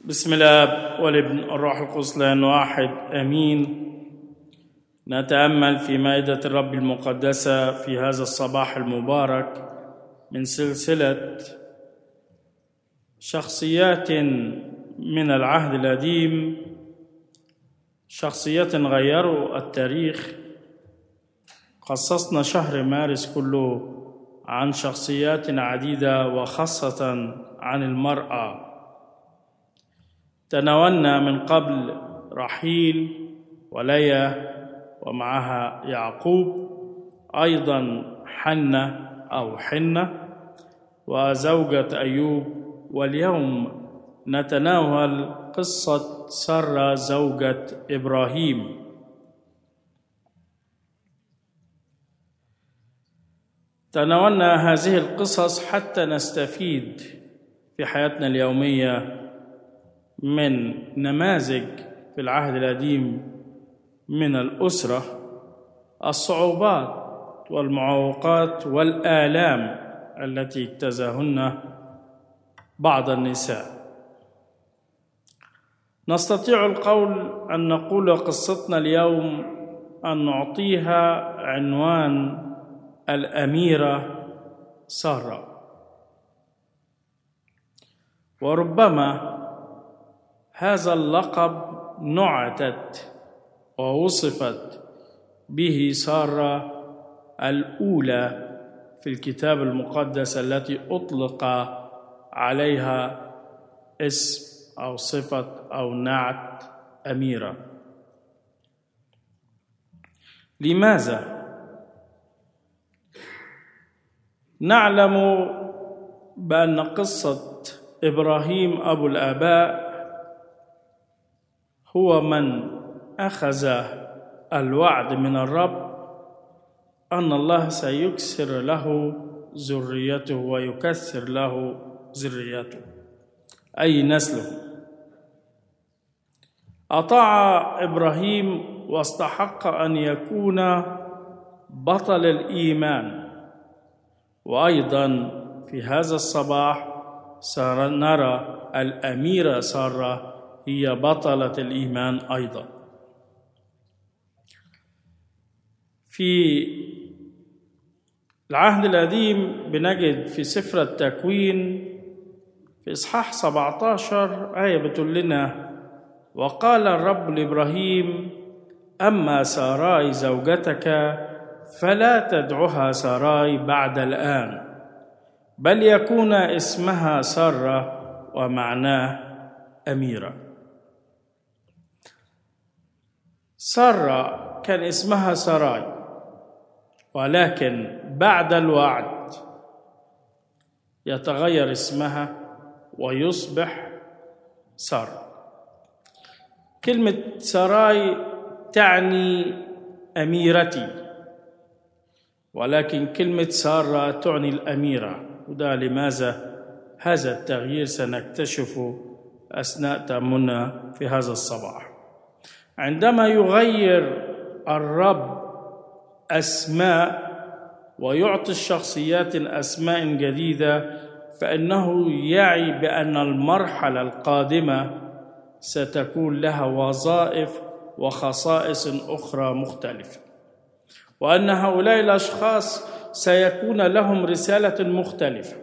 بسم الله والابن الروح القدس لان واحد امين نتامل في مائده الرب المقدسه في هذا الصباح المبارك من سلسله شخصيات من العهد القديم شخصيات غيروا التاريخ خصصنا شهر مارس كله عن شخصيات عديده وخاصه عن المراه تناولنا من قبل رحيل وليا ومعها يعقوب ايضا حنة او حنة وزوجة ايوب واليوم نتناول قصة سارة زوجة ابراهيم تناولنا هذه القصص حتى نستفيد في حياتنا اليوميه من نماذج في العهد القديم من الاسره الصعوبات والمعوقات والالام التي اجتازهن بعض النساء نستطيع القول ان نقول قصتنا اليوم ان نعطيها عنوان الاميره ساره وربما هذا اللقب نعتت ووصفت به ساره الاولى في الكتاب المقدس التي اطلق عليها اسم او صفه او نعت اميره لماذا نعلم بان قصه ابراهيم ابو الاباء هو من اخذ الوعد من الرب ان الله سيكسر له ذريته ويكسر له ذريته اي نسله اطاع ابراهيم واستحق ان يكون بطل الايمان وايضا في هذا الصباح سنرى الاميره ساره هي بطلة الإيمان أيضا في العهد القديم بنجد في سفر التكوين في إصحاح 17 آية بتقول لنا وقال الرب لإبراهيم أما ساراي زوجتك فلا تدعها ساراي بعد الآن بل يكون اسمها سارة ومعناه أميرة سارة كان اسمها سراي ولكن بعد الوعد يتغير اسمها ويصبح سارة كلمة سراي تعني أميرتي ولكن كلمة سارة تعني الأميرة وده لماذا هذا التغيير سنكتشفه أثناء تأملنا في هذا الصباح عندما يغير الرب اسماء ويعطي الشخصيات اسماء جديده فانه يعي بان المرحله القادمه ستكون لها وظائف وخصائص اخرى مختلفه وان هؤلاء الاشخاص سيكون لهم رساله مختلفه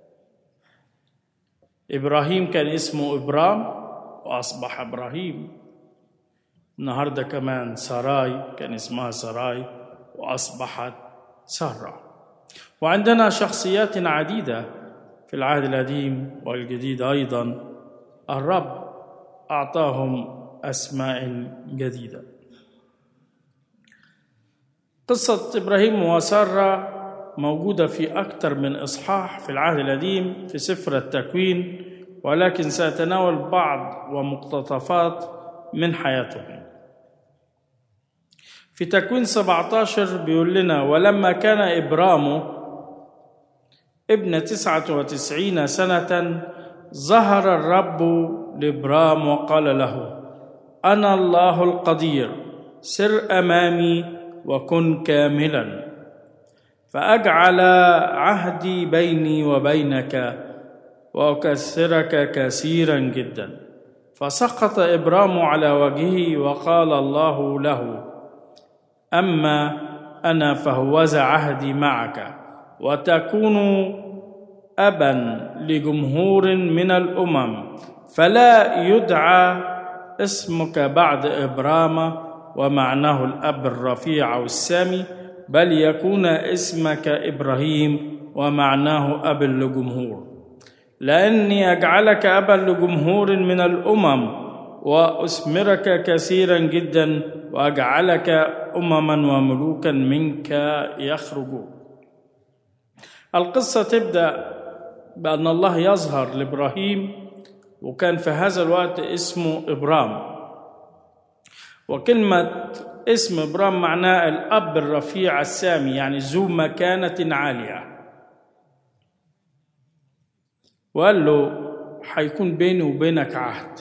ابراهيم كان اسمه ابرام واصبح ابراهيم النهارده كمان سراي كان اسمها سراي واصبحت ساره وعندنا شخصيات عديده في العهد القديم والجديد ايضا الرب اعطاهم اسماء جديده قصه ابراهيم وساره موجوده في اكثر من اصحاح في العهد القديم في سفر التكوين ولكن ساتناول بعض ومقتطفات من حياتهم في تكوين 17 بيقول لنا ولما كان إبرام ابن تسعة وتسعين سنة ظهر الرب لإبرام وقال له أنا الله القدير سر أمامي وكن كاملا فأجعل عهدي بيني وبينك وأكثرك كثيرا جدا فسقط ابرام على وجهه وقال الله له اما انا فهوذا عهدي معك وتكون ابا لجمهور من الامم فلا يدعى اسمك بعد ابرام ومعناه الاب الرفيع او السامي بل يكون اسمك ابراهيم ومعناه اب لجمهور لاني اجعلك ابا لجمهور من الامم واثمرك كثيرا جدا واجعلك امما وملوكا منك يخرجون القصه تبدا بان الله يظهر لابراهيم وكان في هذا الوقت اسمه ابرام وكلمه اسم ابرام معناه الاب الرفيع السامي يعني ذو مكانه عاليه وقال له حيكون بيني وبينك عهد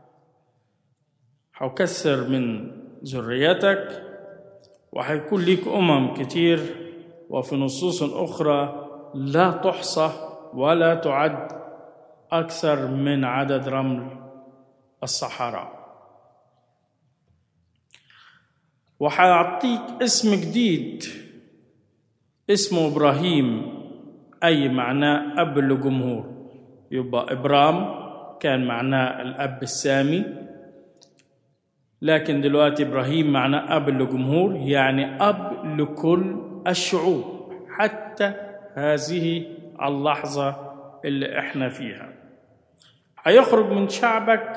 حكسر من ذريتك وحيكون ليك أمم كتير وفي نصوص أخرى لا تحصى ولا تعد أكثر من عدد رمل الصحراء وحيعطيك اسم جديد اسمه إبراهيم أي معناه أب لجمهور يبقى إبرام كان معناه الأب السامي لكن دلوقتي إبراهيم معناه أب لجمهور يعني أب لكل الشعوب حتى هذه اللحظة اللي احنا فيها هيخرج من شعبك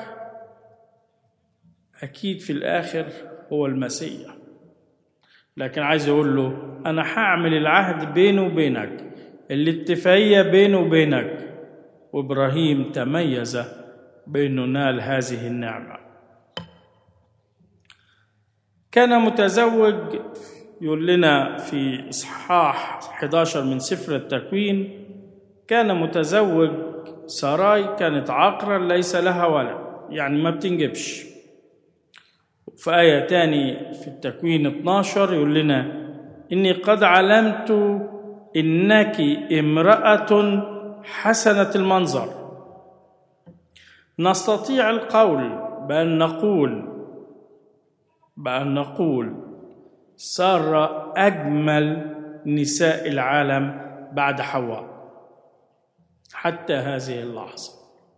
أكيد في الآخر هو المسيح لكن عايز يقول له أنا هعمل العهد بيني وبينك الاتفاقية بيني وبينك وإبراهيم تميز بأنه نال هذه النعمة كان متزوج يقول لنا في إصحاح 11 من سفر التكوين كان متزوج ساراي كانت عاقرة ليس لها ولد يعني ما بتنجبش في آية تاني في التكوين 12 يقول لنا إني قد علمت إنك امرأة حسنة المنظر نستطيع القول بأن نقول بأن نقول سارة أجمل نساء العالم بعد حواء حتى هذه اللحظة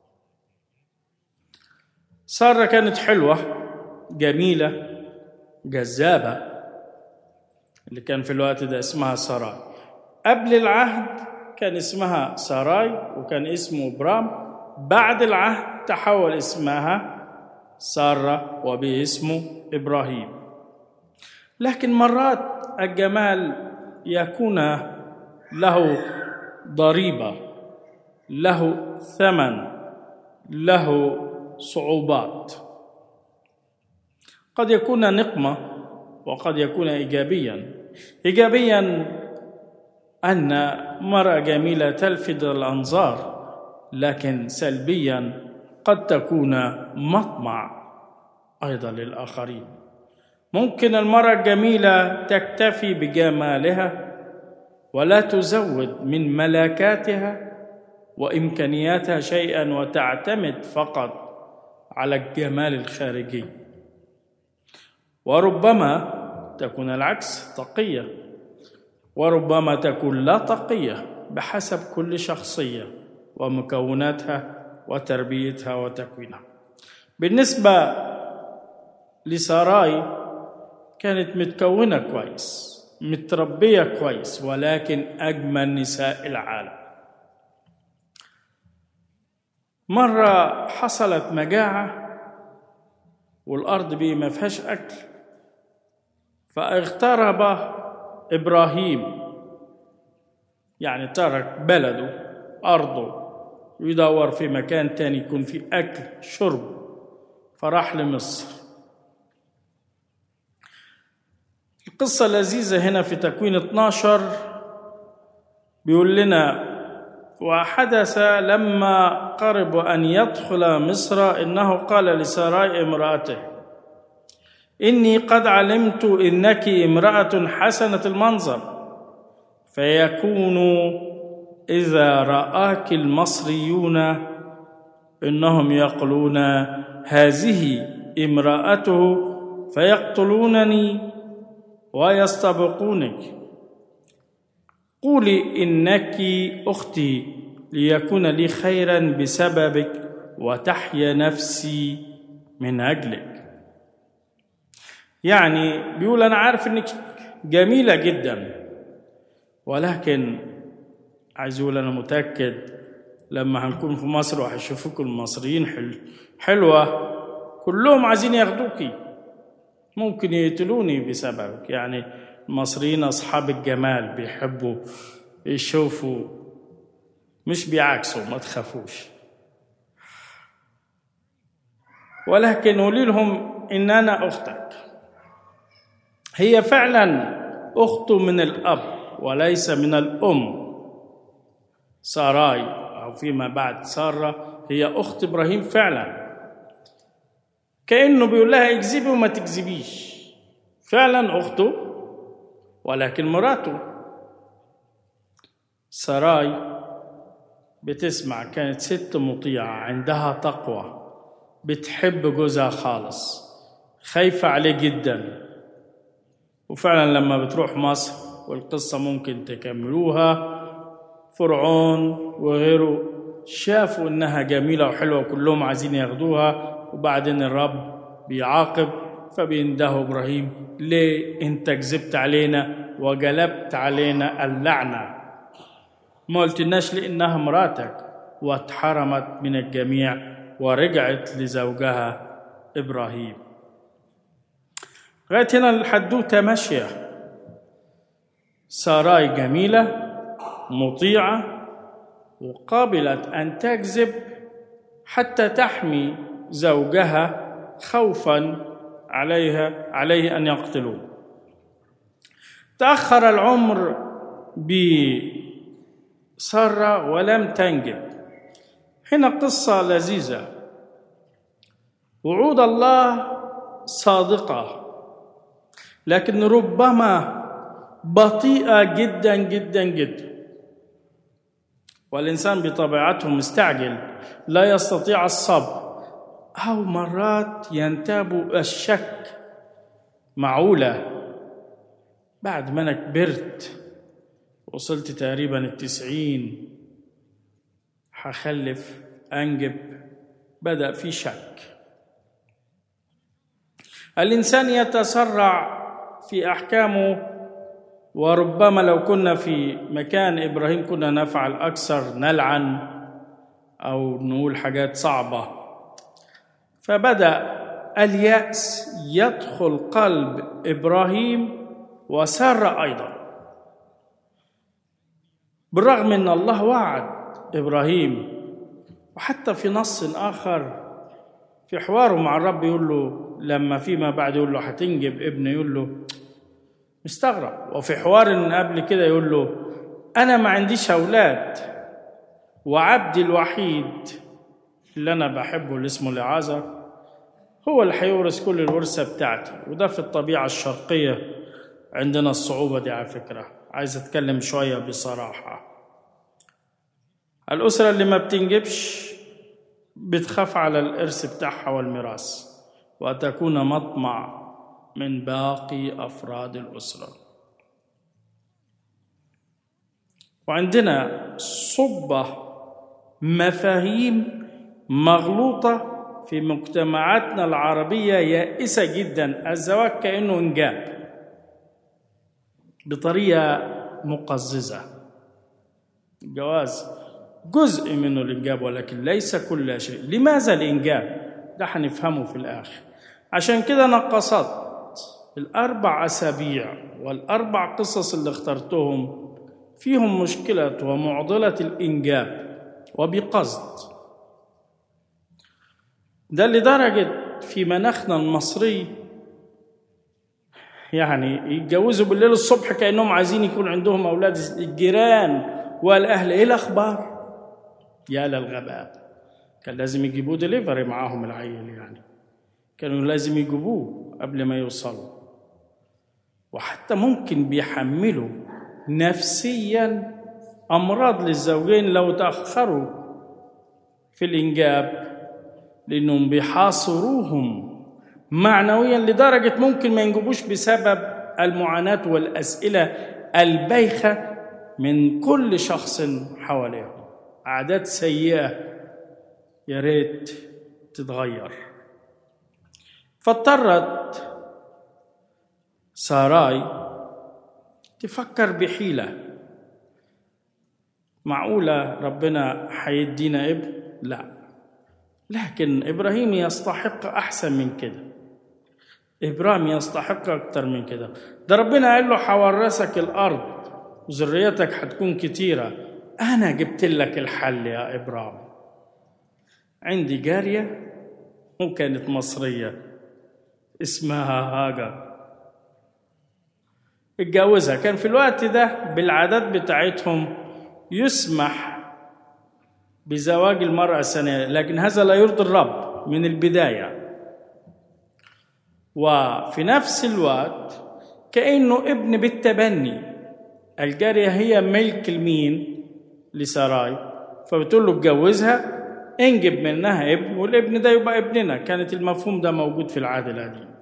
سارة كانت حلوة جميلة جذابة اللي كان في الوقت ده اسمها سراي قبل العهد كان اسمها ساراي وكان اسمه برام بعد العهد تحول اسمها سارة وباسمه إبراهيم لكن مرات الجمال يكون له ضريبة له ثمن له صعوبات قد يكون نقمة وقد يكون إيجابيا إيجابيا أن مرأة جميلة تلفت الأنظار لكن سلبيا قد تكون مطمع أيضا للآخرين ممكن المرأة الجميلة تكتفي بجمالها ولا تزود من ملاكاتها وإمكانياتها شيئا وتعتمد فقط على الجمال الخارجي وربما تكون العكس تقيه وربما تكون لا تقيه بحسب كل شخصيه ومكوناتها وتربيتها وتكوينها بالنسبه لساراي كانت متكونه كويس متربيه كويس ولكن اجمل نساء العالم مره حصلت مجاعه والارض بيه ما فيهاش اكل فاغترب ابراهيم يعني ترك بلده ارضه ويدور في مكان تاني يكون فيه اكل شرب فراح لمصر القصة لذيذة هنا في تكوين 12 بيقول لنا وحدث لما قرب أن يدخل مصر إنه قال لسراي امرأته إني قد علمت إنك امرأة حسنة المنظر فيكون إذا رآك المصريون إنهم يقولون هذه امرأته فيقتلونني ويستبقونك قولي إنك أختي ليكون لي خيرا بسببك وتحيا نفسي من أجلك يعني بيقول أنا عارف إنك جميلة جدا ولكن عايز يقول أنا متأكد لما هنكون في مصر وهيشوفوكم المصريين حل حلوة كلهم عايزين ياخدوكي ممكن يقتلوني بسببك يعني المصريين أصحاب الجمال بيحبوا يشوفوا مش بيعكسوا ما تخافوش ولكن قولي لهم إن أنا أختك هي فعلا أخته من الأب وليس من الأم ساراي أو فيما بعد سارة هي أخت إبراهيم فعلا كأنه بيقول لها اكذبي وما تكذبيش فعلا أخته ولكن مراته سراي بتسمع كانت ست مطيعة عندها تقوى بتحب جوزها خالص خايفة عليه جدا وفعلا لما بتروح مصر والقصة ممكن تكملوها فرعون وغيره شافوا انها جميلة وحلوة وكلهم عايزين ياخدوها وبعدين الرب بيعاقب فبيندهوا ابراهيم ليه انت كذبت علينا وجلبت علينا اللعنة ما قلتلناش لانها مراتك واتحرمت من الجميع ورجعت لزوجها ابراهيم لغايه هنا الحدوته ماشيه ساراي جميله مطيعه وقابلت ان تكذب حتى تحمي زوجها خوفا عليها عليه ان يقتلوه تاخر العمر بساره ولم تنجب هنا قصه لذيذه وعود الله صادقه لكن ربما بطيئه جدا جدا جدا والانسان بطبيعته مستعجل لا يستطيع الصبر او مرات ينتاب الشك معوله بعد ما انا كبرت وصلت تقريبا التسعين هخلف انجب بدا في شك الانسان يتسرع في احكامه وربما لو كنا في مكان ابراهيم كنا نفعل اكثر نلعن او نقول حاجات صعبه فبدا الياس يدخل قلب ابراهيم وساره ايضا بالرغم ان الله وعد ابراهيم وحتى في نص اخر في حواره مع الرب يقول له لما فيما بعد يقول له هتنجب ابن يقول له مستغرب وفي حوار ان قبل كده يقول له انا ما عنديش اولاد وعبدي الوحيد اللي انا بحبه اللي اسمه لعازر هو اللي هيورث كل الورثه بتاعتي وده في الطبيعه الشرقيه عندنا الصعوبه دي على فكره عايز اتكلم شويه بصراحه الاسره اللي ما بتنجبش بتخاف على الارث بتاعها والميراث وتكون مطمع من باقي افراد الاسره وعندنا صبه مفاهيم مغلوطه في مجتمعاتنا العربيه يائسه جدا الزواج كانه انجاب بطريقه مقززه الجواز جزء منه الانجاب ولكن ليس كل شيء لماذا الانجاب ده هنفهمه في الاخر عشان كده انا قصدت الاربع اسابيع والاربع قصص اللي اخترتهم فيهم مشكله ومعضله الانجاب وبقصد ده لدرجه في مناخنا المصري يعني يتجوزوا بالليل الصبح كانهم عايزين يكون عندهم اولاد الجيران والاهل ايه الاخبار يا للغباء كان لازم يجيبوه دليفري معاهم العيل يعني كانوا لازم يجيبوه قبل ما يوصلوا وحتى ممكن بيحملوا نفسيا امراض للزوجين لو تاخروا في الانجاب لأنهم بيحاصروهم معنويا لدرجة ممكن ما ينجبوش بسبب المعاناة والأسئلة البايخة من كل شخص حواليهم عادات سيئة يا ريت تتغير فاضطرت ساراي تفكر بحيلة معقولة ربنا حيدينا ابن؟ لا لكن إبراهيم يستحق أحسن من كده إبراهيم يستحق أكتر من كده ده ربنا قال له حورثك الأرض وذريتك هتكون كتيرة أنا جبت لك الحل يا إبراهيم عندي جارية وكانت مصرية اسمها هاجر اتجوزها كان في الوقت ده بالعادات بتاعتهم يسمح بزواج المرأة الثانية لكن هذا لا يرضي الرب من البداية وفي نفس الوقت كأنه ابن بالتبني الجارية هي ملك المين لسراي فبتقول له اتجوزها انجب منها ابن والابن ده يبقى ابننا كانت المفهوم ده موجود في العهد القديم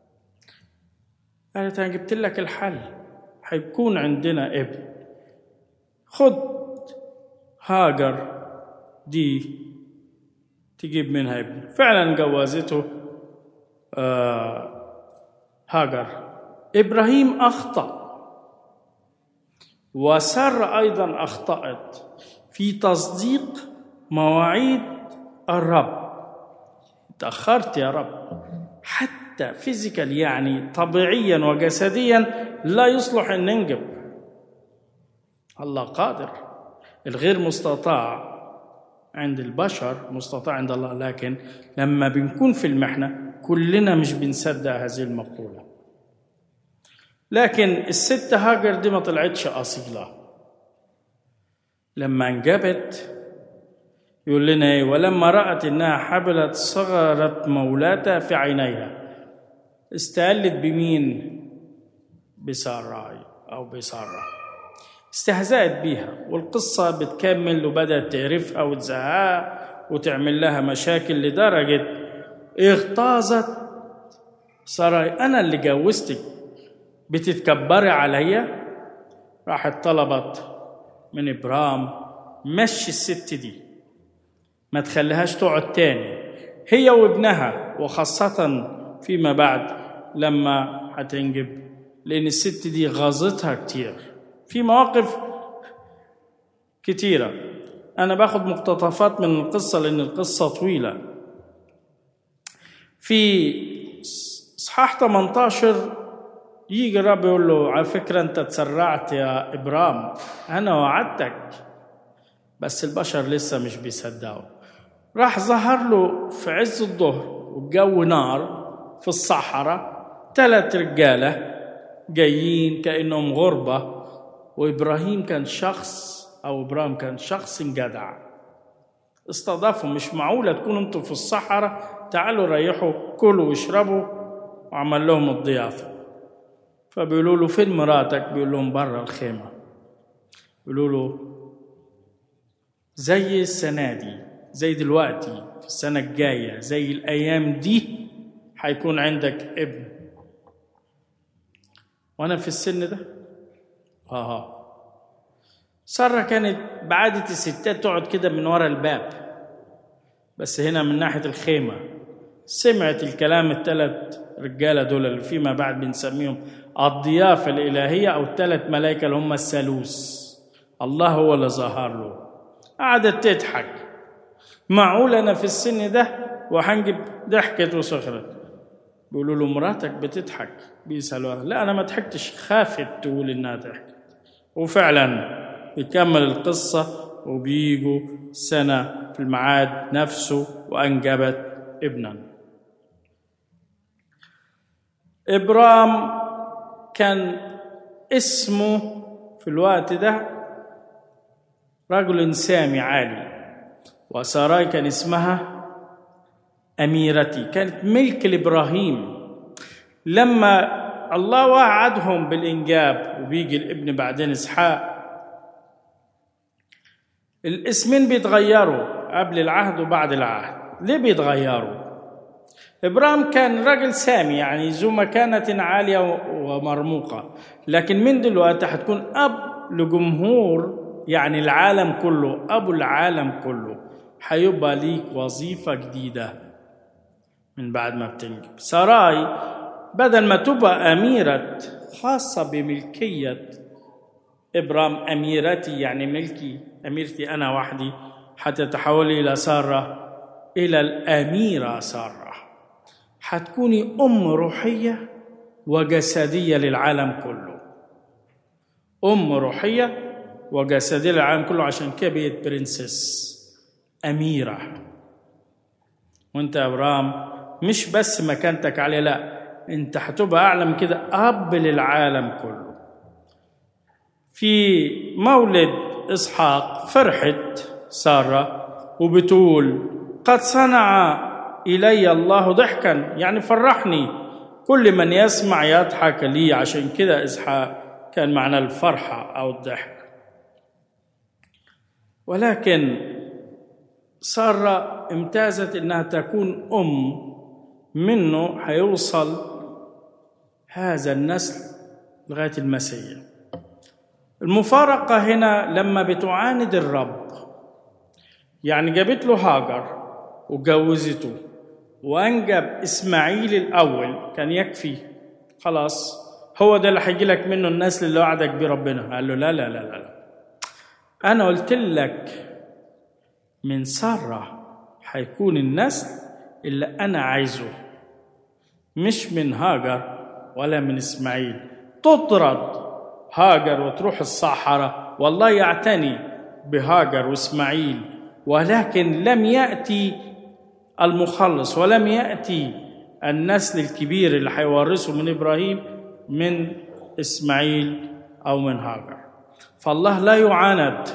قالت انا جبت لك الحل هيكون عندنا ابن خد هاجر دي تجيب منها ابن فعلا جوازته آه هاجر ابراهيم اخطا وسارة ايضا اخطات في تصديق مواعيد الرب تاخرت يا رب حتى فيزيكال يعني طبيعيا وجسديا لا يصلح ان ننجب الله قادر الغير مستطاع عند البشر مستطاع عند الله لكن لما بنكون في المحنة كلنا مش بنصدق هذه المقولة لكن الست هاجر دي ما طلعتش أصيلة لما انجبت يقول لنا ايه ولما رأت انها حبلت صغرت مولاتها في عينيها استقلت بمين بساراي او بساره استهزأت بيها والقصة بتكمل وبدأت تعرفها وتزهقها وتعمل لها مشاكل لدرجة اغتاظت سراي أنا اللي جوزتك بتتكبري عليا راحت طلبت من إبرام مشي الست دي ما تخليهاش تقعد تاني هي وابنها وخاصة فيما بعد لما هتنجب لأن الست دي غاظتها كتير في مواقف كتيرة أنا باخد مقتطفات من القصة لأن القصة طويلة في إصحاح 18 يجي الرب يقول له على فكرة أنت تسرعت يا إبرام أنا وعدتك بس البشر لسه مش بيصدقوا راح ظهر له في عز الظهر والجو نار في الصحراء ثلاث رجالة جايين كأنهم غربة وإبراهيم كان شخص أو إبراهيم كان شخص جدع استضافوا مش معقولة تكونوا انتوا في الصحراء تعالوا ريحوا كلوا واشربوا وعمل لهم الضيافة فبيقولوا له فين مراتك بيقول لهم بره الخيمة بيقولوا له زي السنة دي زي دلوقتي في السنة الجاية زي الأيام دي هيكون عندك ابن وأنا في السن ده آه سارة كانت بعادة الستات تقعد كده من ورا الباب بس هنا من ناحية الخيمة سمعت الكلام الثلاث رجالة دول اللي فيما بعد بنسميهم الضيافة الإلهية أو الثلاث ملائكة اللي هم الثالوث الله هو اللي ظهر له قعدت تضحك معقول أنا في السن ده وهنجب ضحكت وسخرت بيقولوا له مراتك بتضحك بيسألوها لا أنا ما ضحكتش خافت تقول إنها ضحكت وفعلا يكمل القصة وبيجوا سنة في الميعاد نفسه وأنجبت ابنا إبرام كان اسمه في الوقت ده رجل سامي عالي وساراي كان اسمها أميرتي كانت ملك لإبراهيم لما الله وعدهم بالإنجاب وبيجي الابن بعدين إسحاق الاسمين بيتغيروا قبل العهد وبعد العهد ليه بيتغيروا ابراهيم كان راجل سامي يعني ذو مكانة عالية ومرموقة لكن من دلوقتي هتكون أب لجمهور يعني العالم كله أبو العالم كله هيبقى ليك وظيفة جديدة من بعد ما بتنجب سراي بدل ما تبقى أميرة خاصة بملكية إبرام أميرتي يعني ملكي أميرتي أنا وحدي حتتحول إلى سارة إلى الأميرة سارة حتكوني أم روحية وجسدية للعالم كله أم روحية وجسدية للعالم كله عشان كده بقيت برنسس أميرة وأنت يا إبرام مش بس مكانتك عليه لا أنت هتبقى أعلى من كده أب للعالم كله في مولد إسحاق فرحت سارة وبتقول قد صنع إلي الله ضحكا يعني فرحني كل من يسمع يضحك لي عشان كده إسحاق كان معنى الفرحة أو الضحك ولكن سارة امتازت إنها تكون أم منه هيوصل هذا النسل لغاية المسيح المفارقة هنا لما بتعاند الرب يعني جابت له هاجر وجوزته وأنجب إسماعيل الأول كان يكفي خلاص هو ده اللي هيجي لك منه النسل اللي وعدك بيه ربنا قال له لا لا لا لا, لا. أنا قلت لك من سارة هيكون النسل اللي أنا عايزه مش من هاجر ولا من إسماعيل تطرد هاجر وتروح الصحراء والله يعتني بهاجر وإسماعيل ولكن لم يأتي المخلص ولم يأتي النسل الكبير اللي هيورثه من إبراهيم من إسماعيل أو من هاجر فالله لا يعاند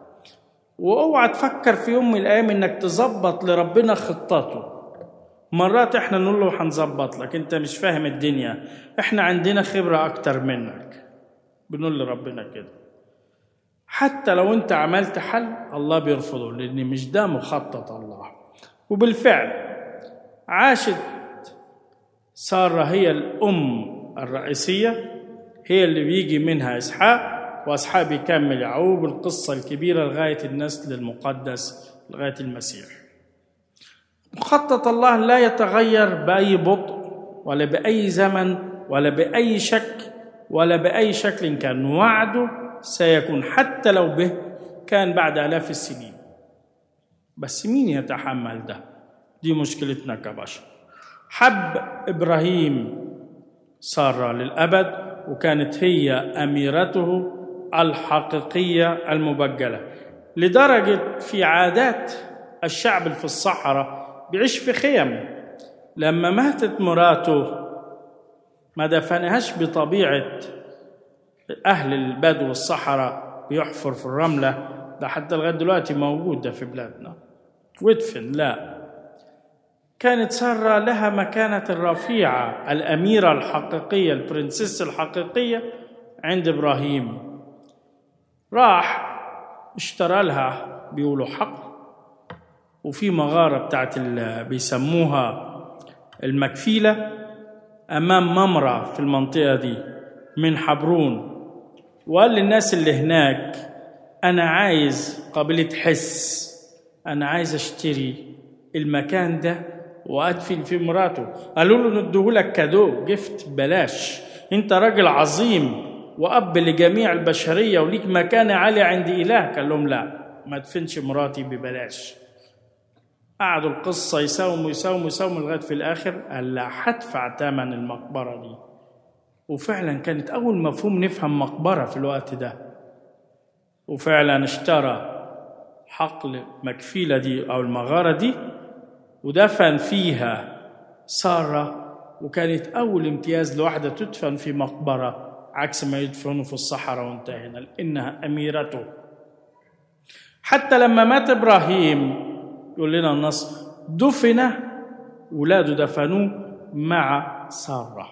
واوعى تفكر في يوم من الايام انك تظبط لربنا خطته مرات احنا نقول له هنظبط لك انت مش فاهم الدنيا احنا عندنا خبره اكتر منك بنقول لربنا كده حتى لو انت عملت حل الله بيرفضه لان مش ده مخطط الله وبالفعل عاشت ساره هي الام الرئيسيه هي اللي بيجي منها اسحاق واسحاق بيكمل يعقوب القصه الكبيره لغايه النسل المقدس لغايه المسيح مخطط الله لا يتغير باي بطء ولا باي زمن ولا باي شك ولا باي شكل كان وعده سيكون حتى لو به كان بعد الاف السنين بس مين يتحمل ده دي مشكلتنا كبشر حب ابراهيم ساره للابد وكانت هي اميرته الحقيقيه المبجله لدرجه في عادات الشعب اللي في الصحراء بيعيش في خيم لما ماتت مراته ما دفنهاش بطبيعه اهل البدو والصحراء بيحفر في الرمله ده حتى لغايه دلوقتي موجود ده في بلادنا وادفن لا كانت سارة لها مكانة الرفيعة الأميرة الحقيقية البرنسيس الحقيقية عند إبراهيم راح اشترى لها بيقولوا حق وفي مغارة بتاعت بيسموها المكفيلة أمام ممرة في المنطقة دي من حبرون وقال للناس اللي هناك أنا عايز قابلة حس أنا عايز أشتري المكان ده وأدفن فيه مراته قالوا له نديهولك كادو جفت بلاش أنت راجل عظيم وأب لجميع البشرية وليك مكانة عالية عند إله قال لهم لا ما تدفنش مراتي ببلاش قعدوا القصة يساوموا يساوموا يساوموا لغاية في الآخر قال لا هدفع ثمن المقبرة دي وفعلا كانت أول مفهوم نفهم مقبرة في الوقت ده وفعلا اشترى حقل مكفيلة دي أو المغارة دي ودفن فيها سارة وكانت أول امتياز لواحدة تدفن في مقبرة عكس ما يدفنوا في الصحراء وانتهينا لأنها أميرته حتى لما مات إبراهيم يقول لنا النص دفن ولاده دفنوه مع سارة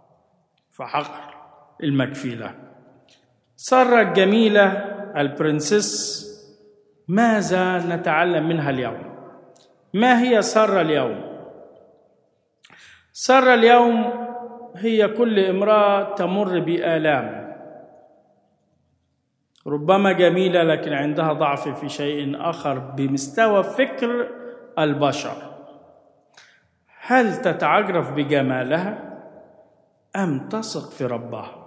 فحقل المكفيلة سارة الجميلة البرنسس ماذا نتعلم منها اليوم ما هي سارة اليوم سارة اليوم هي كل امرأة تمر بآلام ربما جميلة لكن عندها ضعف في شيء آخر بمستوى فكر البشر هل تتعجرف بجمالها أم تثق في ربها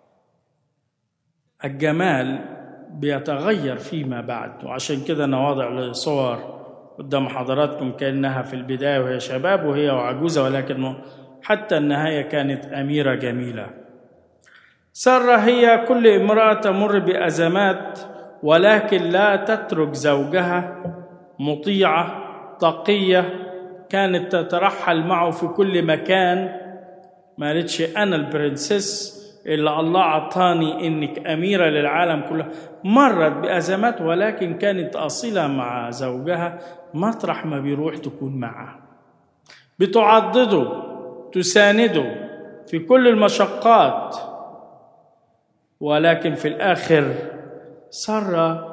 الجمال بيتغير فيما بعد وعشان كده أنا واضع لصور قدام حضراتكم كأنها في البداية وهي شباب وهي عجوزة ولكن حتى النهاية كانت أميرة جميلة سارة هي كل امرأة تمر بأزمات ولكن لا تترك زوجها مطيعة تقية كانت تترحل معه في كل مكان ما قالتش أنا البرنسيس اللي الله عطاني إنك أميرة للعالم كله مرت بأزمات ولكن كانت أصيلة مع زوجها مطرح ما بيروح تكون معه بتعضده تسانده في كل المشقات ولكن في الآخر سارة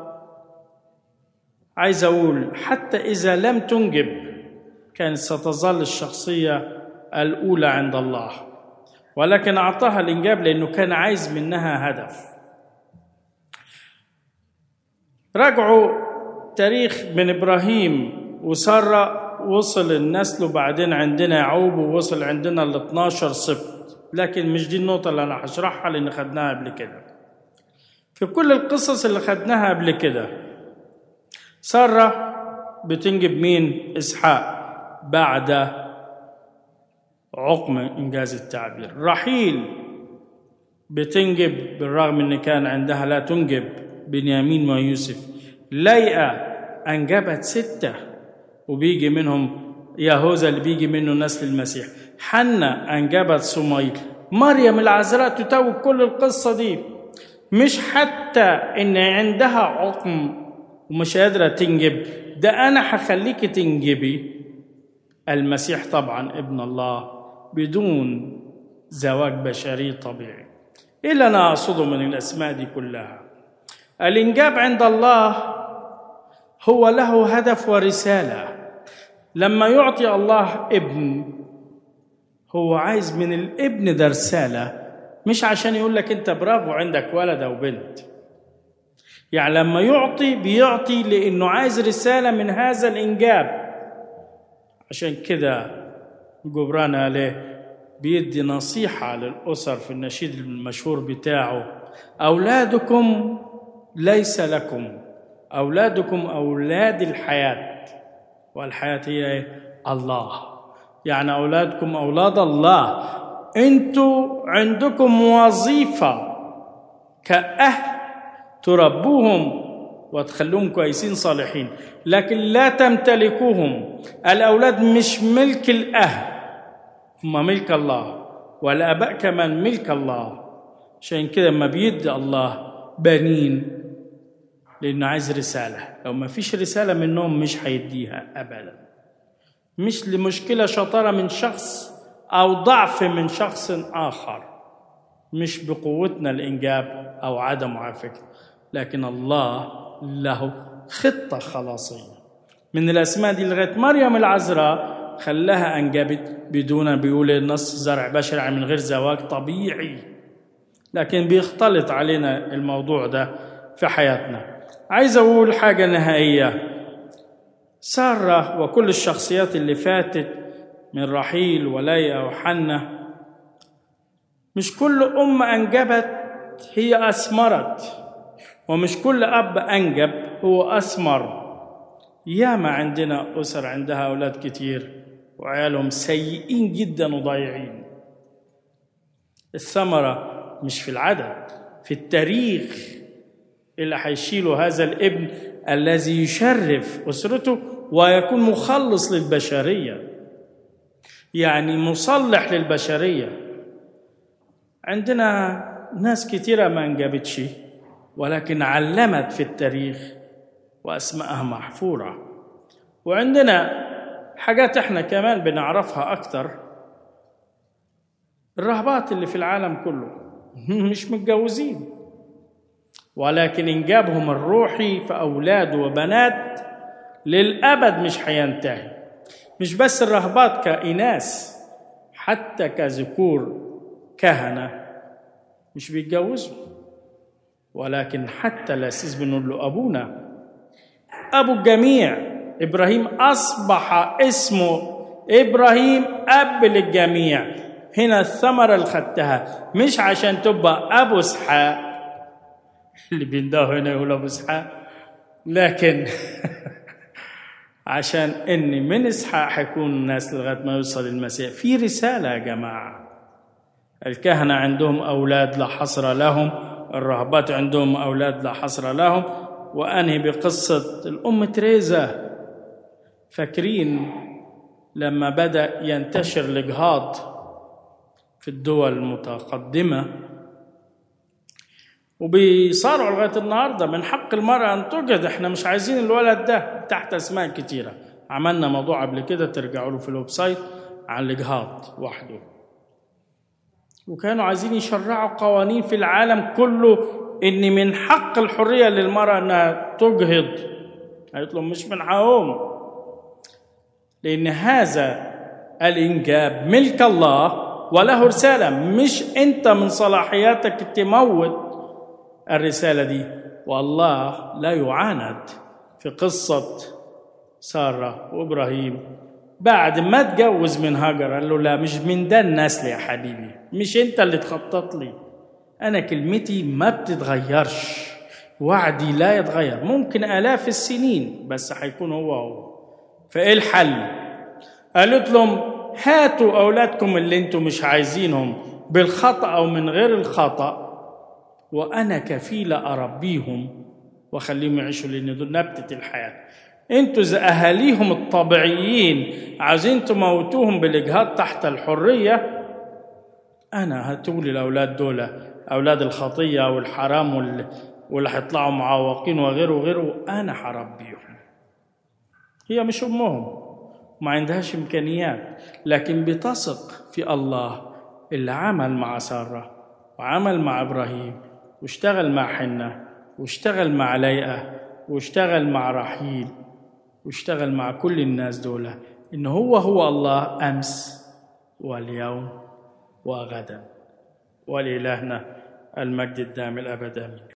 عايز أقول حتى إذا لم تنجب كانت ستظل الشخصية الأولى عند الله ولكن أعطاها الإنجاب لأنه كان عايز منها هدف راجعوا تاريخ من إبراهيم وسارة وصل النسل وبعدين عندنا يعقوب ووصل عندنا ال 12 سبط لكن مش دي النقطة اللي أنا هشرحها لأن خدناها قبل كده في كل القصص اللي خدناها قبل كده سارة بتنجب مين؟ إسحاق بعد عقم إنجاز التعبير رحيل بتنجب بالرغم ان كان عندها لا تنجب بنيامين ويوسف ليئة انجبت ستة وبيجي منهم يهوذا اللي بيجي منه نسل المسيح حنة انجبت صميل مريم العذراء تتوج كل القصة دي مش حتى ان عندها عقم ومش قادرة تنجب ده انا هخليك تنجبي المسيح طبعا ابن الله بدون زواج بشري طبيعي ايه اللي انا اقصده من الاسماء دي كلها الانجاب عند الله هو له هدف ورساله لما يعطي الله ابن هو عايز من الابن ده رساله مش عشان يقول لك انت برافو عندك ولد او بنت يعني لما يعطي بيعطي لانه عايز رساله من هذا الانجاب عشان كده جبران عليه بيدي نصيحة للأسر في النشيد المشهور بتاعه أولادكم ليس لكم أولادكم أولاد الحياة والحياة هي إيه؟ الله يعني أولادكم أولاد الله أنتوا عندكم وظيفة كأهل تربوهم وتخلوهم كويسين صالحين لكن لا تمتلكوهم الأولاد مش ملك الأهل هم ملك الله والآباء كمان ملك الله عشان كده ما بيدي الله بنين لأنه عايز رسالة لو ما فيش رسالة منهم مش هيديها أبدا مش لمشكلة شطارة من شخص أو ضعف من شخص آخر مش بقوتنا الإنجاب أو عدم عافيته لكن الله له خطة خلاصية من الأسماء دي لغاية مريم العذراء خلاها أنجبت بدون بيقول النص زرع بشري من غير زواج طبيعي لكن بيختلط علينا الموضوع ده في حياتنا عايز أقول حاجة نهائية سارة وكل الشخصيات اللي فاتت من رحيل وليا وحنة مش كل أم أنجبت هي أثمرت ومش كل أب أنجب هو أثمر ياما عندنا أسر عندها أولاد كتير وعيالهم سيئين جدا وضايعين الثمرة مش في العدد في التاريخ اللي هيشيله هذا الابن الذي يشرف أسرته ويكون مخلص للبشرية يعني مصلح للبشرية عندنا ناس كتيرة ما انجبتش ولكن علمت في التاريخ وأسمائها محفورة وعندنا حاجات احنا كمان بنعرفها أكتر الرهبات اللي في العالم كله مش متجوزين ولكن إنجابهم الروحي في أولاد وبنات للأبد مش هينتهي مش بس الرهبات كإناث حتى كذكور كهنة مش بيتجوزوا ولكن حتى الأسيس بنقول له أبونا أبو الجميع إبراهيم أصبح اسمه إبراهيم أب للجميع هنا الثمرة اللي خدتها مش عشان تبقى أبو إسحاق اللي بيندهوا هنا يقول أبو إسحاق لكن عشان إن من إسحاق حيكون الناس لغاية ما يوصل المسيح في رسالة يا جماعة الكهنة عندهم أولاد لا حصر لهم الرهبات عندهم أولاد لا حصر لهم وأنهي بقصة الأم تريزا فاكرين لما بدأ ينتشر الإجهاض في الدول المتقدمة وبيصارعوا لغاية النهاردة من حق المرأة أن تجهض احنا مش عايزين الولد ده تحت أسماء كتيرة عملنا موضوع قبل كده ترجعوا له في الويب سايت عن الإجهاض وحده وكانوا عايزين يشرعوا قوانين في العالم كله ان من حق الحريه للمراه انها تجهض قالت لهم مش من حقهم لان هذا الانجاب ملك الله وله رساله مش انت من صلاحياتك تموت الرساله دي والله لا يعاند في قصه ساره وابراهيم بعد ما اتجوز من هاجر قال له لا مش من ده النسل يا حبيبي مش انت اللي تخطط لي انا كلمتي ما بتتغيرش وعدي لا يتغير ممكن الاف السنين بس هيكون هو هو فايه الحل قالت لهم هاتوا اولادكم اللي انتم مش عايزينهم بالخطا او من غير الخطا وانا كفيله اربيهم واخليهم يعيشوا لان دول نبته الحياه انتوا زي اهاليهم الطبيعيين عايزين تموتوهم بالاجهاض تحت الحريه انا هاتولي الاولاد دول اولاد الخطيه والحرام واللي, واللي هيطلعوا معوقين وغيره وغيره انا هربيهم هي مش امهم ما عندهاش امكانيات لكن بتثق في الله اللي عمل مع ساره وعمل مع ابراهيم واشتغل مع حنه واشتغل مع ليئه واشتغل مع رحيل واشتغل مع كل الناس دول ان هو هو الله امس واليوم وغدا ولإلهنا المجد الدائم الابد امين